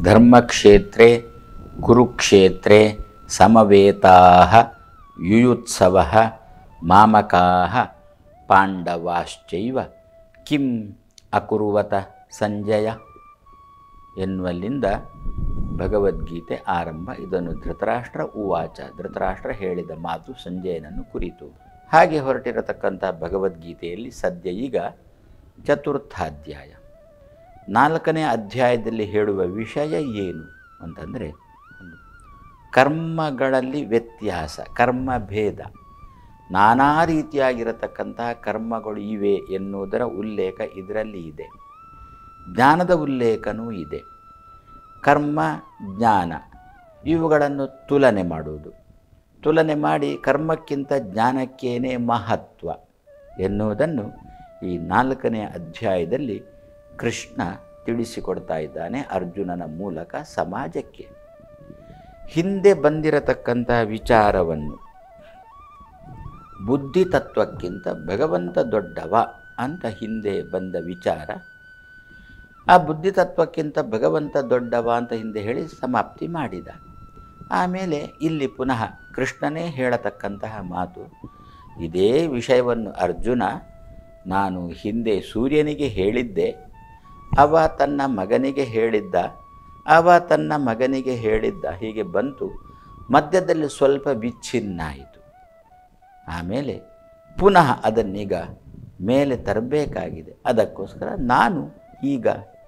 ಧರ್ಮಕ್ಷೇತ್ರೇ ಕುರುಕ್ಷೇತ್ರೇ ಸಮವೇತಾ ಯುಯುತ್ಸವ ಮಾಮಕಾ ಪಾಂಡವಾಶ್ಚೈವ ಕಿಂ ಅಕುರುವತ ಸಂಜಯ ಎನ್ನುವಲ್ಲಿಂದ ಭಗವದ್ಗೀತೆ ಆರಂಭ ಇದನ್ನು ಧೃತರಾಷ್ಟ್ರ ಉವಾಚ ಧೃತರಾಷ್ಟ್ರ ಹೇಳಿದ ಮಾತು ಸಂಜಯನನ್ನು ಕುರಿತು ಹಾಗೆ ಹೊರಟಿರತಕ್ಕಂಥ ಭಗವದ್ಗೀತೆಯಲ್ಲಿ ಸದ್ಯ ಈಗ ಚತುರ್ಥಾಧ್ಯಾಯ ನಾಲ್ಕನೇ ಅಧ್ಯಾಯದಲ್ಲಿ ಹೇಳುವ ವಿಷಯ ಏನು ಅಂತಂದರೆ ಒಂದು ಕರ್ಮಗಳಲ್ಲಿ ವ್ಯತ್ಯಾಸ ಕರ್ಮಭೇದ ನಾನಾ ರೀತಿಯಾಗಿರತಕ್ಕಂತಹ ಕರ್ಮಗಳು ಇವೆ ಎನ್ನುವುದರ ಉಲ್ಲೇಖ ಇದರಲ್ಲಿ ಇದೆ ಜ್ಞಾನದ ಉಲ್ಲೇಖನೂ ಇದೆ ಕರ್ಮ ಜ್ಞಾನ ಇವುಗಳನ್ನು ತುಲನೆ ಮಾಡುವುದು ತುಲನೆ ಮಾಡಿ ಕರ್ಮಕ್ಕಿಂತ ಜ್ಞಾನಕ್ಕೇನೆ ಮಹತ್ವ ಎನ್ನುವುದನ್ನು ಈ ನಾಲ್ಕನೇ ಅಧ್ಯಾಯದಲ್ಲಿ ಕೃಷ್ಣ ತಿಳಿಸಿಕೊಡ್ತಾ ಇದ್ದಾನೆ ಅರ್ಜುನನ ಮೂಲಕ ಸಮಾಜಕ್ಕೆ ಹಿಂದೆ ಬಂದಿರತಕ್ಕಂತಹ ವಿಚಾರವನ್ನು ಬುದ್ಧಿ ತತ್ವಕ್ಕಿಂತ ಭಗವಂತ ದೊಡ್ಡವ ಅಂತ ಹಿಂದೆ ಬಂದ ವಿಚಾರ ಆ ಬುದ್ಧಿ ತತ್ವಕ್ಕಿಂತ ಭಗವಂತ ದೊಡ್ಡವ ಅಂತ ಹಿಂದೆ ಹೇಳಿ ಸಮಾಪ್ತಿ ಮಾಡಿದ ಆಮೇಲೆ ಇಲ್ಲಿ ಪುನಃ ಕೃಷ್ಣನೇ ಹೇಳತಕ್ಕಂತಹ ಮಾತು ಇದೇ ವಿಷಯವನ್ನು ಅರ್ಜುನ ನಾನು ಹಿಂದೆ ಸೂರ್ಯನಿಗೆ ಹೇಳಿದ್ದೆ ಅವ ತನ್ನ ಮಗನಿಗೆ ಹೇಳಿದ್ದ ಅವ ತನ್ನ ಮಗನಿಗೆ ಹೇಳಿದ್ದ ಹೀಗೆ ಬಂತು ಮಧ್ಯದಲ್ಲಿ ಸ್ವಲ್ಪ ವಿಚ್ಛಿನ್ನ ಆಯಿತು ಆಮೇಲೆ ಪುನಃ ಅದನ್ನೀಗ ಮೇಲೆ ತರಬೇಕಾಗಿದೆ ಅದಕ್ಕೋಸ್ಕರ ನಾನು ಈಗ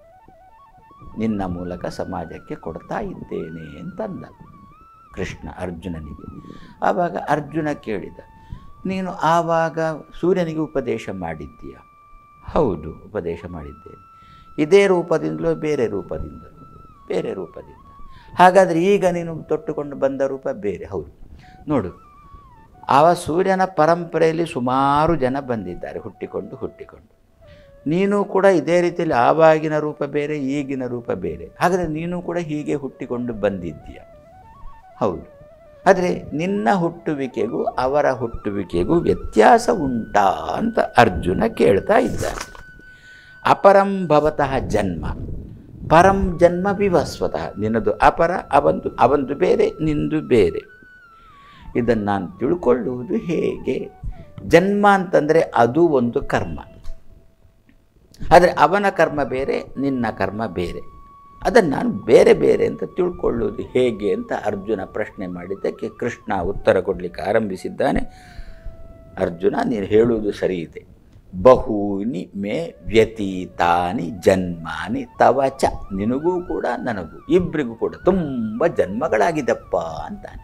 ನಿನ್ನ ಮೂಲಕ ಸಮಾಜಕ್ಕೆ ಕೊಡ್ತಾ ಇದ್ದೇನೆ ಅಂತಂದ ಕೃಷ್ಣ ಅರ್ಜುನನಿಗೆ ಆವಾಗ ಅರ್ಜುನ ಕೇಳಿದ ನೀನು ಆವಾಗ ಸೂರ್ಯನಿಗೆ ಉಪದೇಶ ಮಾಡಿದ್ದೀಯ ಹೌದು ಉಪದೇಶ ಮಾಡಿದ್ದೇನೆ ಇದೇ ರೂಪದಿಂದಲೋ ಬೇರೆ ರೂಪದಿಂದಲೋ ಬೇರೆ ರೂಪದಿಂದ ಹಾಗಾದರೆ ಈಗ ನೀನು ತೊಟ್ಟುಕೊಂಡು ಬಂದ ರೂಪ ಬೇರೆ ಹೌದು ನೋಡು ಆವ ಸೂರ್ಯನ ಪರಂಪರೆಯಲ್ಲಿ ಸುಮಾರು ಜನ ಬಂದಿದ್ದಾರೆ ಹುಟ್ಟಿಕೊಂಡು ಹುಟ್ಟಿಕೊಂಡು ನೀನು ಕೂಡ ಇದೇ ರೀತಿಯಲ್ಲಿ ಆವಾಗಿನ ರೂಪ ಬೇರೆ ಈಗಿನ ರೂಪ ಬೇರೆ ಹಾಗಾದರೆ ನೀನು ಕೂಡ ಹೀಗೆ ಹುಟ್ಟಿಕೊಂಡು ಬಂದಿದ್ದೀಯ ಹೌದು ಆದರೆ ನಿನ್ನ ಹುಟ್ಟುವಿಕೆಗೂ ಅವರ ಹುಟ್ಟುವಿಕೆಗೂ ವ್ಯತ್ಯಾಸ ಉಂಟಾ ಅಂತ ಅರ್ಜುನ ಕೇಳ್ತಾ ಇದ್ದಾನೆ ಅಪರಂ ಭವತಃ ಜನ್ಮ ಪರಂ ಜನ್ಮ ವಿವಸ್ವತಃ ನಿನ್ನದು ಅಪರ ಅವಂದು ಅವಂದು ಬೇರೆ ನಿಂದು ಬೇರೆ ಇದನ್ನು ನಾನು ತಿಳ್ಕೊಳ್ಳುವುದು ಹೇಗೆ ಜನ್ಮ ಅಂತಂದರೆ ಅದು ಒಂದು ಕರ್ಮ ಆದರೆ ಅವನ ಕರ್ಮ ಬೇರೆ ನಿನ್ನ ಕರ್ಮ ಬೇರೆ ಅದನ್ನು ನಾನು ಬೇರೆ ಬೇರೆ ಅಂತ ತಿಳ್ಕೊಳ್ಳೋದು ಹೇಗೆ ಅಂತ ಅರ್ಜುನ ಪ್ರಶ್ನೆ ಮಾಡಿದ್ದಕ್ಕೆ ಕೃಷ್ಣ ಉತ್ತರ ಕೊಡಲಿಕ್ಕೆ ಆರಂಭಿಸಿದ್ದಾನೆ ಅರ್ಜುನ ನೀನು ಹೇಳುವುದು ಸರಿ ಇದೆ ಬಹೂನಿ ಮೇ ವ್ಯತೀತಾನಿ ಜನ್ಮಾನಿ ತವ ಚ ನಿನಗೂ ಕೂಡ ನನಗೂ ಇಬ್ಬರಿಗೂ ಕೂಡ ತುಂಬ ಜನ್ಮಗಳಾಗಿದಪ್ಪ ಅಂತಾನೆ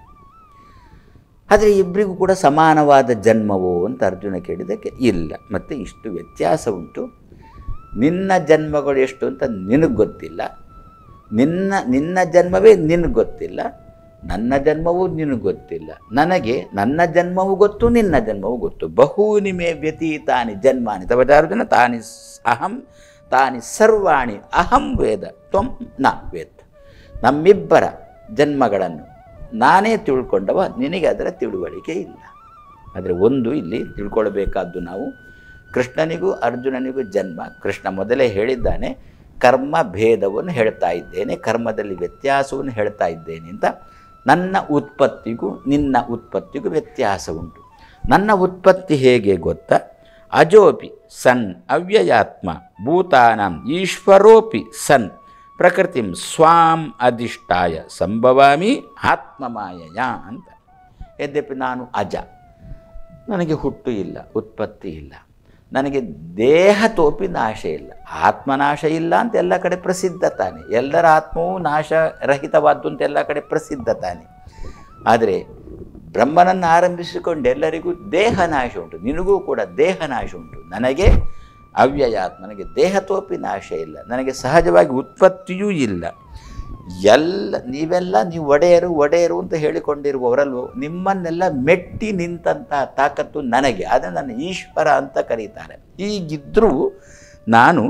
ಆದರೆ ಇಬ್ಬರಿಗೂ ಕೂಡ ಸಮಾನವಾದ ಜನ್ಮವೋ ಅಂತ ಅರ್ಜುನ ಕೇಳಿದ್ದಕ್ಕೆ ಇಲ್ಲ ಮತ್ತು ಇಷ್ಟು ವ್ಯತ್ಯಾಸ ಉಂಟು ನಿನ್ನ ಜನ್ಮಗಳು ಎಷ್ಟು ಅಂತ ನಿನಗೆ ಗೊತ್ತಿಲ್ಲ ನಿನ್ನ ನಿನ್ನ ಜನ್ಮವೇ ನಿನಗೆ ಗೊತ್ತಿಲ್ಲ ನನ್ನ ಜನ್ಮವೂ ನಿನಗೆ ಗೊತ್ತಿಲ್ಲ ನನಗೆ ನನ್ನ ಜನ್ಮವೂ ಗೊತ್ತು ನಿನ್ನ ಜನ್ಮವೂ ಗೊತ್ತು ಬಹೂನಿ ಮೇ ವ್ಯತೀತಾನಿ ಜನ್ಮಾನಿ ತವಚಾರ್ಜುನ ತಾನಿ ಸ್- ಅಹಂ ತಾನಿ ಸರ್ವಾಣಿ ಅಹಂ ವೇದ ತ್ವಂ ನ ವೇದ ನಮ್ಮಿಬ್ಬರ ಜನ್ಮಗಳನ್ನು ನಾನೇ ತಿಳ್ಕೊಂಡವ ನಿನಗೆ ಅದರ ತಿಳುವಳಿಕೆ ಇಲ್ಲ ಆದರೆ ಒಂದು ಇಲ್ಲಿ ತಿಳ್ಕೊಳ್ಬೇಕಾದ್ದು ನಾವು ಕೃಷ್ಣನಿಗೂ ಅರ್ಜುನನಿಗೂ ಜನ್ಮ ಕೃಷ್ಣ ಮೊದಲೇ ಹೇಳಿದ್ದಾನೆ ಕರ್ಮ ಭೇದವನ್ನು ಹೇಳ್ತಾ ಇದ್ದೇನೆ ಕರ್ಮದಲ್ಲಿ ವ್ಯತ್ಯಾಸವನ್ನು ಹೇಳ್ತಾ ಇದ್ದೇನೆ ಅಂತ ನನ್ನ ಉತ್ಪತ್ತಿಗೂ ನಿನ್ನ ಉತ್ಪತ್ತಿಗೂ ವ್ಯತ್ಯಾಸ ಉಂಟು ನನ್ನ ಉತ್ಪತ್ತಿ ಹೇಗೆ ಗೊತ್ತಾ ಅಜೋಪಿ ಸನ್ ಅವ್ಯಯಾತ್ಮ ಭೂತಾನಾಂ ಈಶ್ವರೋಪಿ ಸನ್ ಪ್ರಕೃತಿಂ ಸ್ವಾಂ ಅಧಿಷ್ಠಾಯ ಸಂಭವಾಮಿ ಆತ್ಮಮಾಯಯ ಅಂತ ಯದ್ಯಪಿ ನಾನು ಅಜ ನನಗೆ ಹುಟ್ಟು ಇಲ್ಲ ಉತ್ಪತ್ತಿ ಇಲ್ಲ ನನಗೆ ದೇಹ ತೋಪಿ ನಾಶ ಇಲ್ಲ ಆತ್ಮನಾಶ ಇಲ್ಲ ಅಂತ ಎಲ್ಲ ಕಡೆ ಪ್ರಸಿದ್ಧ ತಾನೆ ಎಲ್ಲರ ಆತ್ಮವೂ ನಾಶರಹಿತವಾದ್ದು ಅಂತ ಎಲ್ಲ ಕಡೆ ಪ್ರಸಿದ್ಧ ತಾನೆ ಆದರೆ ಬ್ರಹ್ಮನನ್ನು ಆರಂಭಿಸಿಕೊಂಡು ಎಲ್ಲರಿಗೂ ದೇಹ ನಾಶ ಉಂಟು ನಿನಗೂ ಕೂಡ ದೇಹ ನಾಶ ಉಂಟು ನನಗೆ ಅವ್ಯಯಾತ್ಮ ನನಗೆ ದೇಹ ತೋಪಿ ನಾಶ ಇಲ್ಲ ನನಗೆ ಸಹಜವಾಗಿ ಉತ್ಪತ್ತಿಯೂ ಇಲ್ಲ ಎಲ್ಲ ನೀವೆಲ್ಲ ನೀವು ಒಡೆಯರು ಒಡೆಯರು ಅಂತ ಹೇಳಿಕೊಂಡಿರುವವರಲ್ವೋ ನಿಮ್ಮನ್ನೆಲ್ಲ ಮೆಟ್ಟಿ ನಿಂತಹ ತಾಕತ್ತು ನನಗೆ ಅದನ್ನು ನನ್ನ ಈಶ್ವರ ಅಂತ ಕರೀತಾರೆ ಹೀಗಿದ್ದರೂ ನಾನು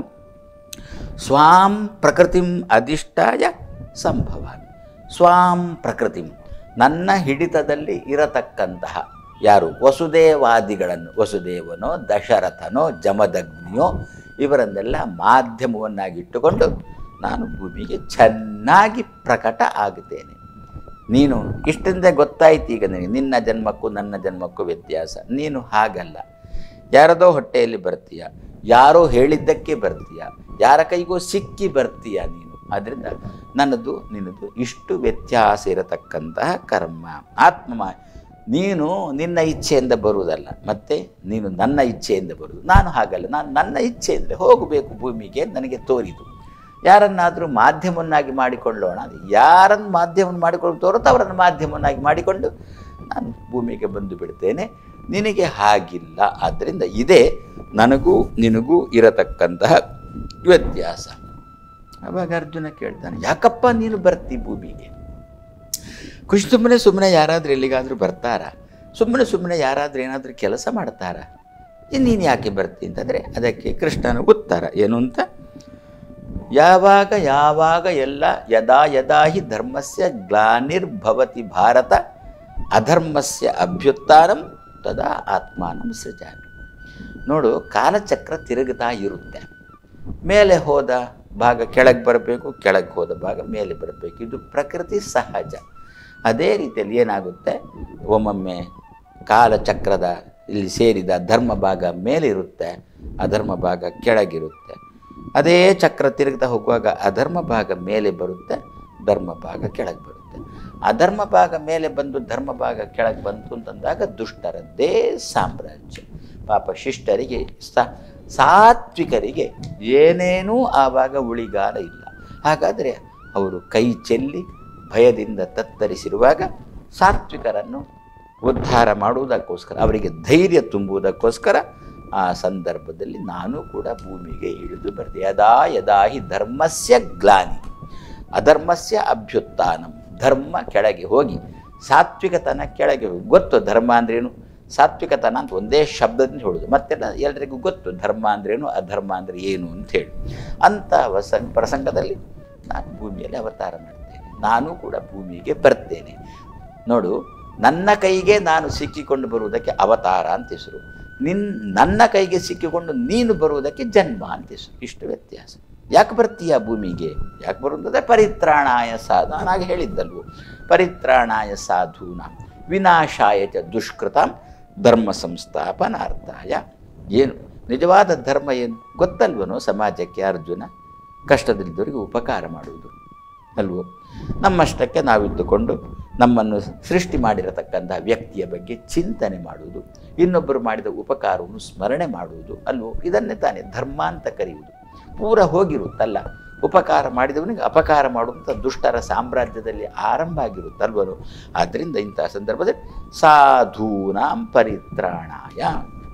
ಸ್ವಾಂ ಪ್ರಕೃತಿಂ ಅಧಿಷ್ಠಾಯ ಸಂಭವ ಸ್ವಾಂ ಪ್ರಕೃತಿಂ ನನ್ನ ಹಿಡಿತದಲ್ಲಿ ಇರತಕ್ಕಂತಹ ಯಾರು ವಸುದೇವಾದಿಗಳನ್ನು ವಸುದೇವನೋ ದಶರಥನೋ ಜಮದಗ್ನಿಯೋ ಇವರನ್ನೆಲ್ಲ ಮಾಧ್ಯಮವನ್ನಾಗಿಟ್ಟುಕೊಂಡು ನಾನು ಭೂಮಿಗೆ ಚೆನ್ನಾಗಿ ಪ್ರಕಟ ಆಗುತ್ತೇನೆ ನೀನು ಇಷ್ಟರಿಂದ ಗೊತ್ತಾಯ್ತು ಈಗ ನಿನಗೆ ನಿನ್ನ ಜನ್ಮಕ್ಕೂ ನನ್ನ ಜನ್ಮಕ್ಕೂ ವ್ಯತ್ಯಾಸ ನೀನು ಹಾಗಲ್ಲ ಯಾರದೋ ಹೊಟ್ಟೆಯಲ್ಲಿ ಬರ್ತೀಯ ಯಾರೋ ಹೇಳಿದ್ದಕ್ಕೆ ಬರ್ತೀಯ ಯಾರ ಕೈಗೋ ಸಿಕ್ಕಿ ಬರ್ತೀಯ ನೀನು ಆದ್ದರಿಂದ ನನ್ನದು ನಿನ್ನದು ಇಷ್ಟು ವ್ಯತ್ಯಾಸ ಇರತಕ್ಕಂತಹ ಕರ್ಮ ಆತ್ಮ ನೀನು ನಿನ್ನ ಇಚ್ಛೆಯಿಂದ ಬರುವುದಲ್ಲ ಮತ್ತೆ ನೀನು ನನ್ನ ಇಚ್ಛೆಯಿಂದ ಬರುವುದು ನಾನು ಹಾಗಲ್ಲ ನಾನು ನನ್ನ ಇಚ್ಛೆಯಿಂದ ಹೋಗಬೇಕು ಭೂಮಿಗೆ ನನಗೆ ತೋರಿದು ಯಾರನ್ನಾದರೂ ಮಾಧ್ಯಮವನ್ನಾಗಿ ಮಾಡಿಕೊಳ್ಳೋಣ ಯಾರನ್ನು ಮಾಧ್ಯಮವನ್ನು ಮಾಡಿಕೊಂಡು ತೋರುತ್ತೋ ಅವರನ್ನು ಮಾಧ್ಯಮವನ್ನಾಗಿ ಮಾಡಿಕೊಂಡು ನಾನು ಭೂಮಿಗೆ ಬಂದು ಬಿಡ್ತೇನೆ ನಿನಗೆ ಹಾಗಿಲ್ಲ ಆದ್ದರಿಂದ ಇದೇ ನನಗೂ ನಿನಗೂ ಇರತಕ್ಕಂತಹ ವ್ಯತ್ಯಾಸ ಅವಾಗ ಅರ್ಜುನ ಕೇಳ್ತಾನೆ ಯಾಕಪ್ಪ ನೀನು ಬರ್ತಿ ಭೂಮಿಗೆ ಖುಷಿ ಸುಮ್ಮನೆ ಸುಮ್ಮನೆ ಯಾರಾದರೂ ಎಲ್ಲಿಗಾದರೂ ಬರ್ತಾರಾ ಸುಮ್ಮನೆ ಸುಮ್ಮನೆ ಯಾರಾದರೂ ಏನಾದರೂ ಕೆಲಸ ಮಾಡ್ತಾರಾ ನೀನು ಯಾಕೆ ಬರ್ತಿ ಅಂತಂದರೆ ಅದಕ್ಕೆ ಕೃಷ್ಣನ ಉತ್ತರ ಏನು ಅಂತ ಯಾವಾಗ ಯಾವಾಗ ಎಲ್ಲ ಯದಾ ಯದಾ ಹಿ ಧರ್ಮಸ್ಯ ಗ್ಲಾನಿರ್ಭವತಿ ಭಾರತ ಅಧರ್ಮಸ್ಯ ಅಭ್ಯುತ್ಥಾನಂ ತದಾ ಆತ್ಮಾನಂ ಸೃಜಾಮಿ ನೋಡು ಕಾಲಚಕ್ರ ತಿರುಗುತ್ತಾ ಇರುತ್ತೆ ಮೇಲೆ ಹೋದ ಭಾಗ ಕೆಳಗೆ ಬರಬೇಕು ಕೆಳಗೆ ಹೋದ ಭಾಗ ಮೇಲೆ ಬರಬೇಕು ಇದು ಪ್ರಕೃತಿ ಸಹಜ ಅದೇ ರೀತಿಯಲ್ಲಿ ಏನಾಗುತ್ತೆ ಒಮ್ಮೊಮ್ಮೆ ಕಾಲಚಕ್ರದ ಇಲ್ಲಿ ಸೇರಿದ ಧರ್ಮ ಭಾಗ ಮೇಲಿರುತ್ತೆ ಅಧರ್ಮ ಭಾಗ ಕೆಳಗಿರುತ್ತೆ ಅದೇ ಚಕ್ರ ತಿರುಗ್ತಾ ಹೋಗುವಾಗ ಅಧರ್ಮ ಭಾಗ ಮೇಲೆ ಬರುತ್ತೆ ಧರ್ಮ ಭಾಗ ಕೆಳಗೆ ಬರುತ್ತೆ ಅಧರ್ಮ ಭಾಗ ಮೇಲೆ ಬಂದು ಧರ್ಮ ಭಾಗ ಕೆಳಗೆ ಬಂತು ಅಂತಂದಾಗ ದುಷ್ಟರದ್ದೇ ಸಾಮ್ರಾಜ್ಯ ಪಾಪ ಶಿಷ್ಟರಿಗೆ ಸ ಸಾತ್ವಿಕರಿಗೆ ಏನೇನೂ ಆವಾಗ ಉಳಿಗಾಲ ಇಲ್ಲ ಹಾಗಾದರೆ ಅವರು ಕೈ ಚೆಲ್ಲಿ ಭಯದಿಂದ ತತ್ತರಿಸಿರುವಾಗ ಸಾತ್ವಿಕರನ್ನು ಉದ್ಧಾರ ಮಾಡುವುದಕ್ಕೋಸ್ಕರ ಅವರಿಗೆ ಧೈರ್ಯ ತುಂಬುವುದಕ್ಕೋಸ್ಕರ ಆ ಸಂದರ್ಭದಲ್ಲಿ ನಾನು ಕೂಡ ಭೂಮಿಗೆ ಇಳಿದು ಬರ್ದೆ ಯದಾ ಯದಾ ಹಿ ಧರ್ಮಸ್ಯ ಗ್ಲಾನಿ ಅಧರ್ಮಸ್ಯ ಅಭ್ಯುತ್ಥಾನಂ ಧರ್ಮ ಕೆಳಗೆ ಹೋಗಿ ಸಾತ್ವಿಕತನ ಕೆಳಗೆ ಹೋಗಿ ಗೊತ್ತು ಧರ್ಮ ಅಂದ್ರೇನು ಸಾತ್ವಿಕತನ ಅಂತ ಒಂದೇ ಶಬ್ದದಿಂದ ಹೇಳೋದು ಮತ್ತೆಲ್ಲ ಎಲ್ಲರಿಗೂ ಗೊತ್ತು ಧರ್ಮ ಅಂದ್ರೇನು ಅಧರ್ಮ ಅಂದರೆ ಏನು ಅಂತ ಹೇಳಿ ಅಂಥ ವಸ ಪ್ರಸಂಗದಲ್ಲಿ ನಾನು ಭೂಮಿಯಲ್ಲಿ ಅವತಾರ ಮಾಡ್ತೇನೆ ನಾನು ಕೂಡ ಭೂಮಿಗೆ ಬರ್ತೇನೆ ನೋಡು ನನ್ನ ಕೈಗೆ ನಾನು ಸಿಕ್ಕಿಕೊಂಡು ಬರುವುದಕ್ಕೆ ಅವತಾರ ಅಂತ ಹೆಸರು ನಿನ್ ನನ್ನ ಕೈಗೆ ಸಿಕ್ಕಿಕೊಂಡು ನೀನು ಬರುವುದಕ್ಕೆ ಜನ್ಮ ಅಂತ ಹೆಸರು ಇಷ್ಟು ವ್ಯತ್ಯಾಸ ಯಾಕೆ ಬರ್ತೀಯ ಭೂಮಿಗೆ ಯಾಕೆ ಬರುವುದಂದರೆ ಪರಿತ್ರಾಣಾಯ ಸಾಧು ನಾನಾಗ ಹೇಳಿದ್ದಲ್ವು ಪರಿತ್ರಾಣಾಯ ಸಾಧೂನ ವಿನಾಶಾಯ ಚ ದುಷ್ಕೃತಂ ಧರ್ಮ ಸಂಸ್ಥಾಪನಾರ್ಥಾಯ ಏನು ನಿಜವಾದ ಧರ್ಮ ಏನು ಗೊತ್ತಲ್ವನೋ ಸಮಾಜಕ್ಕೆ ಅರ್ಜುನ ಕಷ್ಟದಲ್ಲಿದ್ದವರಿಗೆ ಉಪಕಾರ ಮಾಡುವುದು ಅಲ್ವೋ ನಮ್ಮಷ್ಟಕ್ಕೆ ನಾವಿದ್ದುಕೊಂಡು ನಮ್ಮನ್ನು ಸೃಷ್ಟಿ ಮಾಡಿರತಕ್ಕಂಥ ವ್ಯಕ್ತಿಯ ಬಗ್ಗೆ ಚಿಂತನೆ ಮಾಡುವುದು ಇನ್ನೊಬ್ಬರು ಮಾಡಿದ ಉಪಕಾರವನ್ನು ಸ್ಮರಣೆ ಮಾಡುವುದು ಅಲ್ವೋ ಇದನ್ನೇ ತಾನೇ ಧರ್ಮ ಅಂತ ಕರೆಯುವುದು ಪೂರ ಹೋಗಿರುತ್ತಲ್ಲ ಉಪಕಾರ ಮಾಡಿದವನಿಗೆ ಅಪಕಾರ ಮಾಡುವಂಥ ದುಷ್ಟರ ಸಾಮ್ರಾಜ್ಯದಲ್ಲಿ ಆರಂಭ ಆಗಿರುತ್ತಲ್ವನು ಆದ್ದರಿಂದ ಇಂತಹ ಸಂದರ್ಭದಲ್ಲಿ ಸಾಧೂನಾಂ ಪರಿತ್ರಾಣಾಯ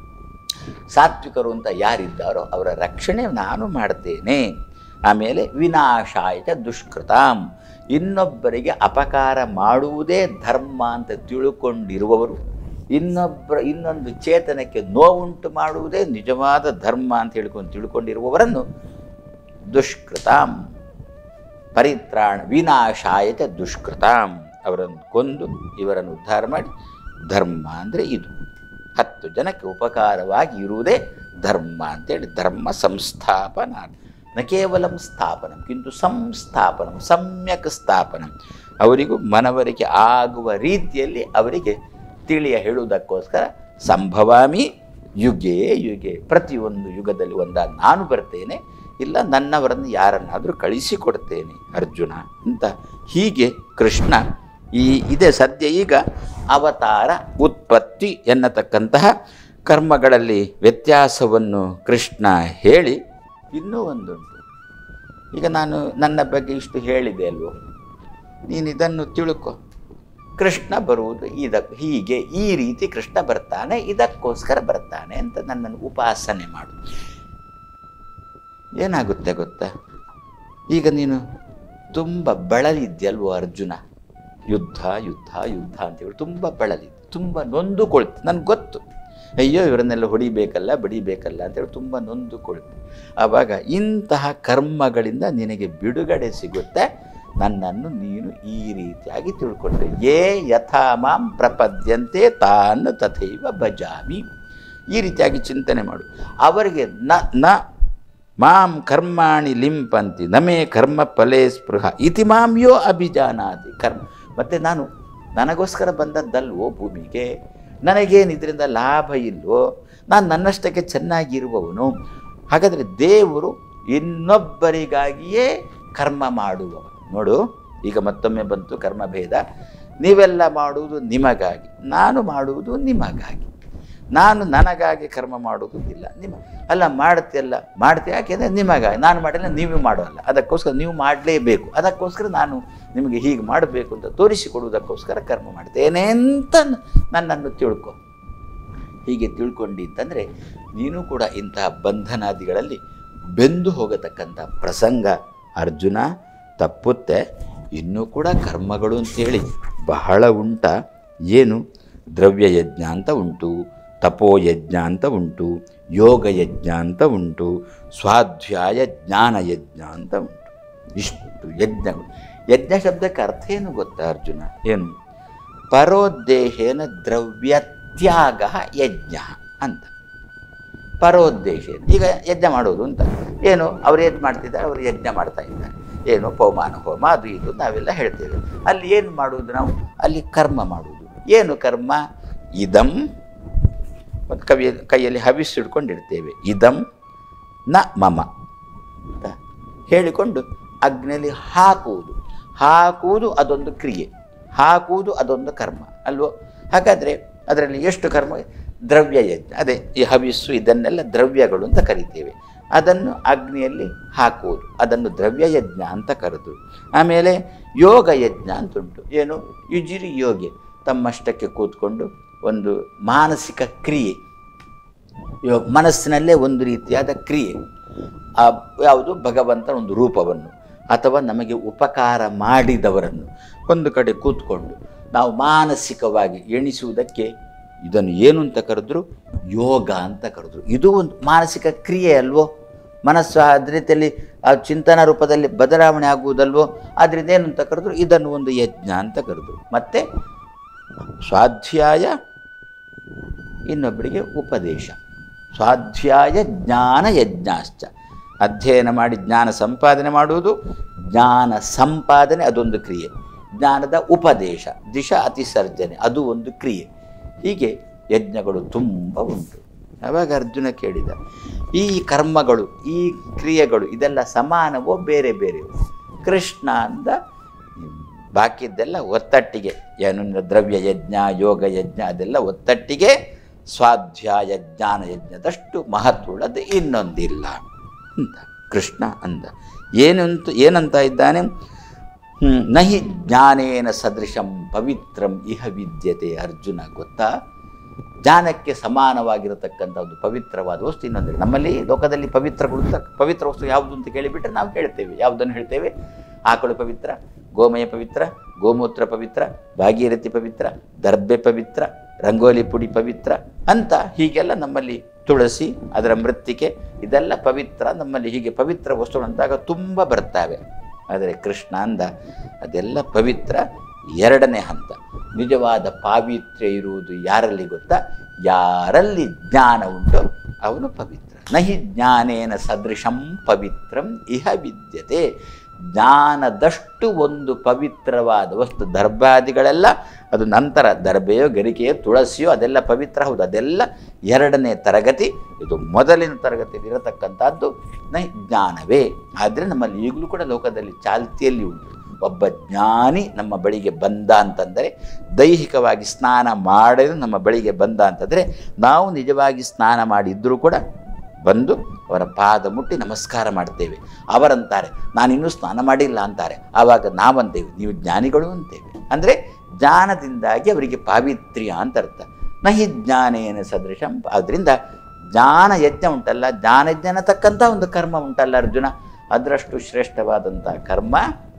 ಸಾತ್ವಿಕರು ಅಂತ ಯಾರಿದ್ದಾರೋ ಅವರ ರಕ್ಷಣೆ ನಾನು ಮಾಡ್ತೇನೆ ಆಮೇಲೆ ವಿನಾಶಾಯ ದುಷ್ಕೃತಾಂ ಇನ್ನೊಬ್ಬರಿಗೆ ಅಪಕಾರ ಮಾಡುವುದೇ ಧರ್ಮ ಅಂತ ತಿಳ್ಕೊಂಡಿರುವವರು ಇನ್ನೊಬ್ಬರ ಇನ್ನೊಂದು ಚೇತನಕ್ಕೆ ನೋವುಂಟು ಮಾಡುವುದೇ ನಿಜವಾದ ಧರ್ಮ ಅಂತ ಹೇಳ್ಕೊಂಡು ತಿಳ್ಕೊಂಡಿರುವವರನ್ನು ದುಷ್ಕೃತಾಂ ಪರಿತ್ರಾಣ ವಿನಾಶಾಯ ಚ ದುಷ್ಕೃತಾಂ ಅವರನ್ನು ಕೊಂದು ಇವರನ್ನು ಉದ್ಧಾರ ಮಾಡಿ ಧರ್ಮ ಅಂದರೆ ಇದು ಹತ್ತು ಜನಕ್ಕೆ ಉಪಕಾರವಾಗಿ ಇರುವುದೇ ಧರ್ಮ ಅಂತೇಳಿ ಧರ್ಮ ಸಂಸ್ಥಾಪನ ನ ಕೇವಲಂ ಸ್ಥಾಪನಂ ಕಿಂತು ಸಂಸ್ಥಾಪನಂ ಸಮ್ಯಕ್ ಸ್ಥಾಪನಂ ಅವರಿಗೂ ಮನವರಿಕೆ ಆಗುವ ರೀತಿಯಲ್ಲಿ ಅವರಿಗೆ ತಿಳಿಯ ಹೇಳುವುದಕ್ಕೋಸ್ಕರ ಸಂಭವಾಮಿ ಯುಗೆ ಯುಗೆ ಪ್ರತಿಯೊಂದು ಯುಗದಲ್ಲಿ ಒಂದಾದ ನಾನು ಬರ್ತೇನೆ ಇಲ್ಲ ನನ್ನವರನ್ನು ಯಾರನ್ನಾದರೂ ಕಳಿಸಿಕೊಡ್ತೇನೆ ಅರ್ಜುನ ಅಂತ ಹೀಗೆ ಕೃಷ್ಣ ಈ ಇದೆ ಸದ್ಯ ಈಗ ಅವತಾರ ಉತ್ಪತ್ತಿ ಎನ್ನತಕ್ಕಂತಹ ಕರ್ಮಗಳಲ್ಲಿ ವ್ಯತ್ಯಾಸವನ್ನು ಕೃಷ್ಣ ಹೇಳಿ ಇನ್ನೂ ಒಂದುಂಟು ಈಗ ನಾನು ನನ್ನ ಬಗ್ಗೆ ಇಷ್ಟು ಹೇಳಿದೆ ಅಲ್ವೋ ನೀನು ಇದನ್ನು ತಿಳ್ಕೊ ಕೃಷ್ಣ ಬರುವುದು ಇದಕ್ಕೆ ಹೀಗೆ ಈ ರೀತಿ ಕೃಷ್ಣ ಬರ್ತಾನೆ ಇದಕ್ಕೋಸ್ಕರ ಬರ್ತಾನೆ ಅಂತ ನನ್ನನ್ನು ಉಪಾಸನೆ ಮಾಡು ಏನಾಗುತ್ತೆ ಗೊತ್ತಾ ಈಗ ನೀನು ತುಂಬ ಬಳಲಿದ್ಯಲ್ವೋ ಅರ್ಜುನ ಯುದ್ಧ ಯುದ್ಧ ಯುದ್ಧ ಅಂತೇಳಿ ತುಂಬ ಬಳಲಿದ್ದೆ ತುಂಬ ನೊಂದುಕೊಳ್ತು ನನಗೆ ಗೊತ್ತು ಅಯ್ಯೋ ಇವರನ್ನೆಲ್ಲ ಹೊಡಿಬೇಕಲ್ಲ ಬಡಿಬೇಕಲ್ಲ ಅಂತೇಳಿ ತುಂಬ ನೊಂದುಕೊಳ್ತು ಆವಾಗ ಇಂತಹ ಕರ್ಮಗಳಿಂದ ನಿನಗೆ ಬಿಡುಗಡೆ ಸಿಗುತ್ತೆ ನನ್ನನ್ನು ನೀನು ಈ ರೀತಿಯಾಗಿ ತಿಳ್ಕೊಂಡ್ರೆ ಯೇ ಯಥಾ ಮಾಂ ಪ್ರಪದ್ಯಂತೆ ತಾನು ತಥೈವ ಭಜಾಮಿ ಈ ರೀತಿಯಾಗಿ ಚಿಂತನೆ ಮಾಡು ಅವರಿಗೆ ನ ನ ಮಾಂ ಕರ್ಮಾಣಿ ಲಿಂಪಂತಿ ನಮೇ ಕರ್ಮ ಫಲೇ ಸ್ಪೃಹ ಇತಿ ಮಾಂ ಯೋ ಅಭಿಜಾನಾತಿ ಕರ್ಮ ಮತ್ತು ನಾನು ನನಗೋಸ್ಕರ ಬಂದದ್ದಲ್ವೋ ಭೂಮಿಗೆ ನನಗೇನು ಇದರಿಂದ ಲಾಭ ಇಲ್ವೋ ನಾನು ನನ್ನಷ್ಟಕ್ಕೆ ಚೆನ್ನಾಗಿರುವವನು ಹಾಗಾದರೆ ದೇವರು ಇನ್ನೊಬ್ಬರಿಗಾಗಿಯೇ ಕರ್ಮ ಮಾಡುವವನು ನೋಡು ಈಗ ಮತ್ತೊಮ್ಮೆ ಬಂತು ಕರ್ಮಭೇದ ನೀವೆಲ್ಲ ಮಾಡುವುದು ನಿಮಗಾಗಿ ನಾನು ಮಾಡುವುದು ನಿಮಗಾಗಿ ನಾನು ನನಗಾಗಿ ಕರ್ಮ ಮಾಡುವುದಿಲ್ಲ ನಿಮ್ಮ ಅಲ್ಲ ಮಾಡ್ತಿಯಲ್ಲ ಮಾಡ್ತೀಯ ಯಾಕೆಂದರೆ ನಿಮಗಾಗಿ ನಾನು ಮಾಡಿಲ್ಲ ನೀವು ಮಾಡೋಲ್ಲ ಅದಕ್ಕೋಸ್ಕರ ನೀವು ಮಾಡಲೇಬೇಕು ಅದಕ್ಕೋಸ್ಕರ ನಾನು ನಿಮಗೆ ಹೀಗೆ ಮಾಡಬೇಕು ಅಂತ ತೋರಿಸಿಕೊಡುವುದಕ್ಕೋಸ್ಕರ ಕರ್ಮ ಮಾಡ್ತೇನೆ ಅಂತ ನನ್ನನ್ನು ತಿಳ್ಕೊ ಹೀಗೆ ತಿಳ್ಕೊಂಡಿತ್ತಂದರೆ ನೀನು ಕೂಡ ಇಂತಹ ಬಂಧನಾದಿಗಳಲ್ಲಿ ಬೆಂದು ಹೋಗತಕ್ಕಂಥ ಪ್ರಸಂಗ ಅರ್ಜುನ ತಪ್ಪುತ್ತೆ ಇನ್ನೂ ಕೂಡ ಕರ್ಮಗಳು ಅಂತೇಳಿ ಬಹಳ ಉಂಟ ಏನು ದ್ರವ್ಯಯಜ್ಞ ಅಂತ ಉಂಟು ತಪೋಯಜ್ಞ ಅಂತ ಉಂಟು ಯೋಗಯಜ್ಞ ಅಂತ ಉಂಟು ಸ್ವಾಧ್ಯಾಯ ಜ್ಞಾನಯಜ್ಞ ಅಂತ ಉಂಟು ಇಷ್ಟು ಯಜ್ಞಗಳು ಯಜ್ಞ ಶಬ್ದಕ್ಕೆ ಅರ್ಥ ಏನು ಗೊತ್ತಾ ಅರ್ಜುನ ಏನು ಪರೋದ್ದೇಶೇನ ದ್ರವ್ಯತ್ಯಾಗ ಯಜ್ಞ ಅಂತ ಪರೋದ್ದೇಶ ಈಗ ಯಜ್ಞ ಮಾಡೋದು ಅಂತ ಏನು ಅವ್ರು ಏನು ಮಾಡ್ತಿದ್ದಾರೆ ಅವರು ಯಜ್ಞ ಮಾಡ್ತಾ ಇದ್ದಾರೆ ಏನು ಪವಮಾನ ಹೋಮ ಅದು ಇದು ನಾವೆಲ್ಲ ಹೇಳ್ತೇವೆ ಅಲ್ಲಿ ಏನು ಮಾಡುವುದು ನಾವು ಅಲ್ಲಿ ಕರ್ಮ ಮಾಡುವುದು ಏನು ಕರ್ಮ ಇದಂ ಮತ್ತು ಕವಿ ಕೈಯಲ್ಲಿ ಹವಿಸ್ಸು ಹಿಡ್ಕೊಂಡಿರ್ತೇವೆ ಇದಂ ನ ಮಮ ಅಂತ ಹೇಳಿಕೊಂಡು ಅಗ್ನಿಯಲ್ಲಿ ಹಾಕುವುದು ಹಾಕುವುದು ಅದೊಂದು ಕ್ರಿಯೆ ಹಾಕುವುದು ಅದೊಂದು ಕರ್ಮ ಅಲ್ವೋ ಹಾಗಾದರೆ ಅದರಲ್ಲಿ ಎಷ್ಟು ಕರ್ಮ ದ್ರವ್ಯ ಯಜ್ಞ ಅದೇ ಈ ಹವಿಸ್ಸು ಇದನ್ನೆಲ್ಲ ದ್ರವ್ಯಗಳು ಅಂತ ಕರಿತೇವೆ ಅದನ್ನು ಅಗ್ನಿಯಲ್ಲಿ ಹಾಕುವುದು ಅದನ್ನು ದ್ರವ್ಯ ಯಜ್ಞ ಅಂತ ಕರೆದು ಆಮೇಲೆ ಯೋಗ ಯಜ್ಞ ಅಂತ ಉಂಟು ಏನು ಯುಜಿರಿ ಯೋಗಿ ತಮ್ಮಷ್ಟಕ್ಕೆ ಕೂತ್ಕೊಂಡು ಒಂದು ಮಾನಸಿಕ ಕ್ರಿಯೆ ಯೋ ಮನಸ್ಸಿನಲ್ಲೇ ಒಂದು ರೀತಿಯಾದ ಕ್ರಿಯೆ ಆ ಯಾವುದು ಭಗವಂತನ ಒಂದು ರೂಪವನ್ನು ಅಥವಾ ನಮಗೆ ಉಪಕಾರ ಮಾಡಿದವರನ್ನು ಒಂದು ಕಡೆ ಕೂತ್ಕೊಂಡು ನಾವು ಮಾನಸಿಕವಾಗಿ ಎಣಿಸುವುದಕ್ಕೆ ಇದನ್ನು ಏನು ಅಂತ ಕರೆದ್ರು ಯೋಗ ಅಂತ ಕರೆದ್ರು ಇದು ಒಂದು ಮಾನಸಿಕ ಕ್ರಿಯೆ ಅಲ್ವೋ ಮನಸ್ಸು ಅದ ರೀತಿಯಲ್ಲಿ ಆ ಚಿಂತನ ರೂಪದಲ್ಲಿ ಬದಲಾವಣೆ ಆಗುವುದಲ್ವೋ ಅದರಿಂದ ಏನು ಅಂತ ಕರೆದ್ರು ಇದನ್ನು ಒಂದು ಯಜ್ಞ ಅಂತ ಕರೆದ್ರು ಮತ್ತು ಸ್ವಾಧ್ಯಾಯ ಇನ್ನೊಬ್ಬರಿಗೆ ಉಪದೇಶ ಸ್ವಾಧ್ಯಾಯ ಜ್ಞಾನ ಯಜ್ಞಾಶ್ಚ ಅಧ್ಯಯನ ಮಾಡಿ ಜ್ಞಾನ ಸಂಪಾದನೆ ಮಾಡುವುದು ಜ್ಞಾನ ಸಂಪಾದನೆ ಅದೊಂದು ಕ್ರಿಯೆ ಜ್ಞಾನದ ಉಪದೇಶ ದಿಶಾ ಅತಿಸರ್ಜನೆ ಅದು ಒಂದು ಕ್ರಿಯೆ ಹೀಗೆ ಯಜ್ಞಗಳು ತುಂಬ ಉಂಟು ಆವಾಗ ಅರ್ಜುನ ಕೇಳಿದ ಈ ಕರ್ಮಗಳು ಈ ಕ್ರಿಯೆಗಳು ಇದೆಲ್ಲ ಸಮಾನವೋ ಬೇರೆ ಬೇರೆವೋ ಕೃಷ್ಣ ಅಂದ ಬಾಕಿದ್ದೆಲ್ಲ ಒತ್ತಟ್ಟಿಗೆ ಏನು ದ್ರವ್ಯ ಯಜ್ಞ ಯೋಗ ಯಜ್ಞ ಅದೆಲ್ಲ ಒತ್ತಟ್ಟಿಗೆ ಸ್ವಾಧ್ಯಾಯ ಜ್ಞಾನ ಯಜ್ಞದಷ್ಟು ಮಹತ್ವವುಳ್ಳದ್ದು ಇನ್ನೊಂದಿಲ್ಲ ಅಂತ ಕೃಷ್ಣ ಅಂದ ಏನಂತ ಏನಂತ ಇದ್ದಾನೆ ಹ್ಮ್, ನಹಿ ಜ್ಞಾನೇನ ಸದೃಶಂ ಪವಿತ್ರಂ ಇಹ ವಿದ್ಯತೆ ಅರ್ಜುನ ಗೊತ್ತಾ ಜ್ಞಾನಕ್ಕೆ ಸಮಾನವಾಗಿರತಕ್ಕಂಥ ಒಂದು ಪವಿತ್ರವಾದ ವಸ್ತು ಇನ್ನೊಂದಿಲ್ಲ ನಮ್ಮಲ್ಲಿ ಲೋಕದಲ್ಲಿ ಪವಿತ್ರಗಳು ಅಂತ ಪವಿತ್ರ ವಸ್ತು ಯಾವುದು ಅಂತ ಕೇಳಿಬಿಟ್ರೆ ನಾವು ಹೇಳ್ತೇವೆ ಯಾವುದನ್ನು ಹೇಳ್ತೇವೆ ಆಕಳು ಪವಿತ್ರ ಗೋಮಯ ಪವಿತ್ರ ಗೋಮೂತ್ರ ಪವಿತ್ರ ಭಾಗೀರಥಿ ಪವಿತ್ರ ದರ್ಬೆ ಪವಿತ್ರ ರಂಗೋಲಿ ಪುಡಿ ಪವಿತ್ರ ಅಂತ ಹೀಗೆಲ್ಲ ನಮ್ಮಲ್ಲಿ ತುಳಸಿ ಅದರ ಮೃತ್ತಿಕೆ ಇದೆಲ್ಲ ಪವಿತ್ರ ನಮ್ಮಲ್ಲಿ ಹೀಗೆ ಪವಿತ್ರ ವಸ್ತುಗಳು ಅಂದಾಗ ತುಂಬ ಬರ್ತವೆ ಆದರೆ ಕೃಷ್ಣ ಅಂದ ಅದೆಲ್ಲ ಪವಿತ್ರ ಎರಡನೇ ಹಂತ ನಿಜವಾದ ಪಾವಿತ್ರ್ಯ ಇರುವುದು ಯಾರಲ್ಲಿ ಗೊತ್ತಾ ಯಾರಲ್ಲಿ ಜ್ಞಾನ ಉಂಟೋ ಅವನು ಪವಿತ್ರ ನಹಿ ಜ್ಞಾನೇನ ಸದೃಶಂ ಪವಿತ್ರಂ ಇಹ ವಿದ್ಯತೆ ಜ್ಞಾನದಷ್ಟು ಒಂದು ಪವಿತ್ರವಾದ ವಸ್ತು ದರ್ಭಾದಿಗಳೆಲ್ಲ ಅದು ನಂತರ ದರ್ಬೆಯೋ ಗರಿಕೆಯೋ ತುಳಸಿಯೋ ಅದೆಲ್ಲ ಪವಿತ್ರ ಹೌದು ಅದೆಲ್ಲ ಎರಡನೇ ತರಗತಿ ಇದು ಮೊದಲಿನ ತರಗತಿಯಲ್ಲಿ ಇರತಕ್ಕಂಥದ್ದು ನ ಜ್ಞಾನವೇ ಆದರೆ ನಮ್ಮಲ್ಲಿ ಈಗಲೂ ಕೂಡ ಲೋಕದಲ್ಲಿ ಚಾಲ್ತಿಯಲ್ಲಿ ಉಂಟು ಒಬ್ಬ ಜ್ಞಾನಿ ನಮ್ಮ ಬಳಿಗೆ ಬಂದ ಅಂತಂದರೆ ದೈಹಿಕವಾಗಿ ಸ್ನಾನ ಮಾಡಲು ನಮ್ಮ ಬಳಿಗೆ ಬಂದ ಅಂತಂದರೆ ನಾವು ನಿಜವಾಗಿ ಸ್ನಾನ ಮಾಡಿದ್ದರೂ ಕೂಡ ಬಂದು ಅವರ ಪಾದ ಮುಟ್ಟಿ ನಮಸ್ಕಾರ ಮಾಡ್ತೇವೆ ಅವರಂತಾರೆ ನಾನಿನ್ನೂ ಸ್ನಾನ ಮಾಡಿಲ್ಲ ಅಂತಾರೆ ಆವಾಗ ನಾವಂತೇವೆ ನೀವು ಜ್ಞಾನಿಗಳು ಅಂತೇವೆ ಅಂದರೆ ಜ್ಞಾನದಿಂದಾಗಿ ಅವರಿಗೆ ಪಾವಿತ್ರ್ಯ ಅಂತ ಅರ್ಥ ನಹಿ ಜ್ಞಾನೇನ ಸದೃಶಂ ಆದ್ದರಿಂದ ಜ್ಞಾನ ಯಜ್ಞ ಉಂಟಲ್ಲ ಜ್ಞಾನಯಜ್ಞ ಅನ್ನತಕ್ಕಂಥ ಒಂದು ಕರ್ಮ ಉಂಟಲ್ಲ ಅರ್ಜುನ ಅದರಷ್ಟು ಶ್ರೇಷ್ಠವಾದಂಥ ಕರ್ಮ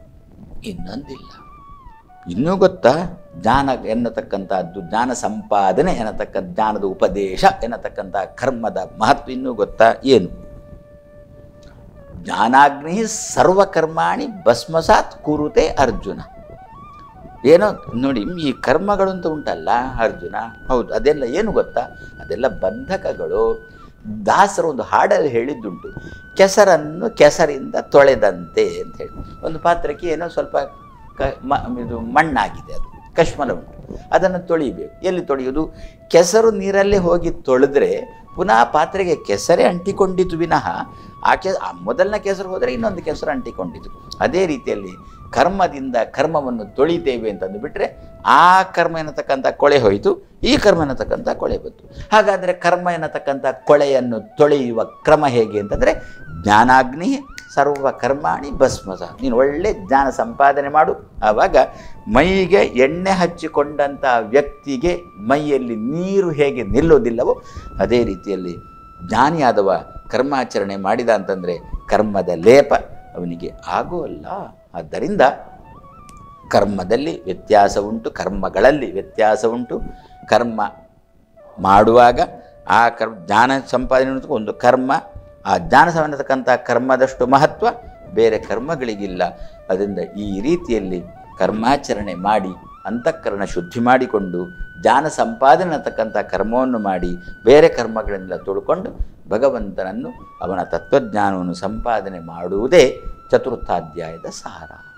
ಇನ್ನೊಂದಿಲ್ಲ ಇನ್ನೂ ಗೊತ್ತಾ ಜ್ಞಾನ ಎನ್ನತಕ್ಕಂಥದ್ದು ಜ್ಞಾನ ಸಂಪಾದನೆ ಎನ್ನತಕ್ಕಂಥ ಜ್ಞಾನದ ಉಪದೇಶ ಎನ್ನತಕ್ಕಂಥ ಕರ್ಮದ ಮಹತ್ವ ಇನ್ನೂ ಗೊತ್ತಾ ಏನು ಜ್ಞಾನಾಗ್ನಿ ಸರ್ವಕರ್ಮಾಣಿ ಭಸ್ಮಸಾತ್ ಕುರುತೆ ಅರ್ಜುನ ಏನೋ ನೋಡಿ ಈ ಕರ್ಮಗಳು ಅಂತ ಉಂಟಲ್ಲ ಅರ್ಜುನ ಹೌದು ಅದೆಲ್ಲ ಏನು ಗೊತ್ತಾ ಅದೆಲ್ಲ ಬಂಧಕಗಳು ದಾಸರು ಒಂದು ಹಾಡಲ್ಲಿ ಹೇಳಿದ್ದುಂಟು ಕೆಸರನ್ನು ಕೆಸರಿಂದ ತೊಳೆದಂತೆ ಅಂತ ಹೇಳಿ ಒಂದು ಪಾತ್ರಕ್ಕೆ ಏನೋ ಸ್ವಲ್ಪ ಕ ಮ ಇದು ಮಣ್ಣಾಗಿದೆ ಅದು ಕಶ್ಮಲ ಉಂಟು ಅದನ್ನು ತೊಳಿಬೇಕು ಎಲ್ಲಿ ತೊಳೆಯೋದು ಕೆಸರು ನೀರಲ್ಲೇ ಹೋಗಿ ತೊಳೆದ್ರೆ ಪುನಃ ಪಾತ್ರೆಗೆ ಕೆಸರೇ ಅಂಟಿಕೊಂಡಿತು ವಿನಃ ಆ ಕೆ ಆ ಮೊದಲನೇ ಕೆಸರು ಹೋದರೆ ಇನ್ನೊಂದು ಕೆಸರು ಅಂಟಿಕೊಂಡಿತು ಅದೇ ರೀತಿಯಲ್ಲಿ ಕರ್ಮದಿಂದ ಕರ್ಮವನ್ನು ತೊಳಿತೇವೆ ಅಂತಂದು ಬಿಟ್ಟರೆ ಆ ಕರ್ಮ ಎನ್ನತಕ್ಕಂಥ ಕೊಳೆ ಹೋಯಿತು ಈ ಕರ್ಮ ಎನ್ನತಕ್ಕಂಥ ಕೊಳೆ ಬಂತು ಹಾಗಾದರೆ ಕರ್ಮ ಎನ್ನತಕ್ಕಂಥ ಕೊಳೆಯನ್ನು ತೊಳೆಯುವ ಕ್ರಮ ಹೇಗೆ ಅಂತಂದರೆ ಜ್ಞಾನಾಗ್ನಿ ಸರ್ವ ಕರ್ಮಾಣಿ ಭಸ್ಮಸ ನೀನು ಒಳ್ಳೆ ಜ್ಞಾನ ಸಂಪಾದನೆ ಮಾಡು ಆವಾಗ ಮೈಗೆ ಎಣ್ಣೆ ಹಚ್ಚಿಕೊಂಡಂಥ ವ್ಯಕ್ತಿಗೆ ಮೈಯಲ್ಲಿ ನೀರು ಹೇಗೆ ನಿಲ್ಲೋದಿಲ್ಲವೋ ಅದೇ ರೀತಿಯಲ್ಲಿ ಜ್ಞಾನಿಯಾದವ ಕರ್ಮಾಚರಣೆ ಮಾಡಿದ ಅಂತಂದರೆ ಕರ್ಮದ ಲೇಪ ಅವನಿಗೆ ಆಗೋಲ್ಲ ಆದ್ದರಿಂದ ಕರ್ಮದಲ್ಲಿ ವ್ಯತ್ಯಾಸ ಉಂಟು ಕರ್ಮಗಳಲ್ಲಿ ವ್ಯತ್ಯಾಸ ಉಂಟು ಕರ್ಮ ಮಾಡುವಾಗ ಆ ಕರ್ಮ ಜ್ಞಾನ ಸಂಪಾದನೆ ಅನ್ನೋದಕ್ಕೆ ಒಂದು ಕರ್ಮ ಆ ಜ್ಞಾನ ಸಂಬಂಧತಕ್ಕಂಥ ಕರ್ಮದಷ್ಟು ಮಹತ್ವ ಬೇರೆ ಕರ್ಮಗಳಿಗಿಲ್ಲ ಅದರಿಂದ ಈ ರೀತಿಯಲ್ಲಿ ಕರ್ಮಾಚರಣೆ ಮಾಡಿ ಅಂತಃಕರಣ ಶುದ್ಧಿ ಮಾಡಿಕೊಂಡು ಜ್ಞಾನ ಸಂಪಾದನೆ ಅನ್ನತಕ್ಕಂಥ ಕರ್ಮವನ್ನು ಮಾಡಿ ಬೇರೆ ಕರ್ಮಗಳನ್ನೆಲ್ಲ ತೊಳ್ಕೊಂಡು ಭಗವಂತನನ್ನು ಅವನ ತತ್ವಜ್ಞಾನವನ್ನು ಸಂಪಾದನೆ ಮಾಡುವುದೇ ಚತುರ್ಥಾಧ್ಯಾಯದ ಸಾರ